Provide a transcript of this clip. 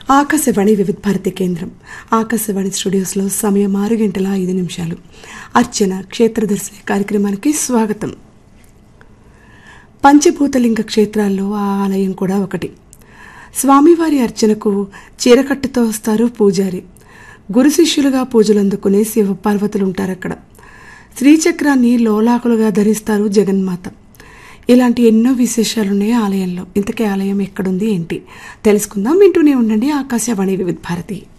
ఆకాశవాణి వివిధ భారతి కేంద్రం ఆకాశవాణి స్టూడియోస్లో సమయం ఆరు గంటల ఐదు నిమిషాలు అర్చన క్షేత్రదర్శిని కార్యక్రమానికి స్వాగతం పంచభూతలింగ క్షేత్రాల్లో ఆ ఆలయం కూడా ఒకటి స్వామివారి అర్చనకు చీరకట్టుతో వస్తారు పూజారి గురు శిష్యులుగా పూజలు అందుకునే శివ పార్వతులు ఉంటారు అక్కడ శ్రీచక్రాన్ని లోలాకులుగా ధరిస్తారు జగన్మాత ఇలాంటి ఎన్నో విశేషాలున్నాయి ఆలయంలో ఇంతకీ ఆలయం ఎక్కడుంది ఏంటి తెలుసుకుందాం వింటూనే ఉండండి ఆకాశవాణి వివిధ భారతి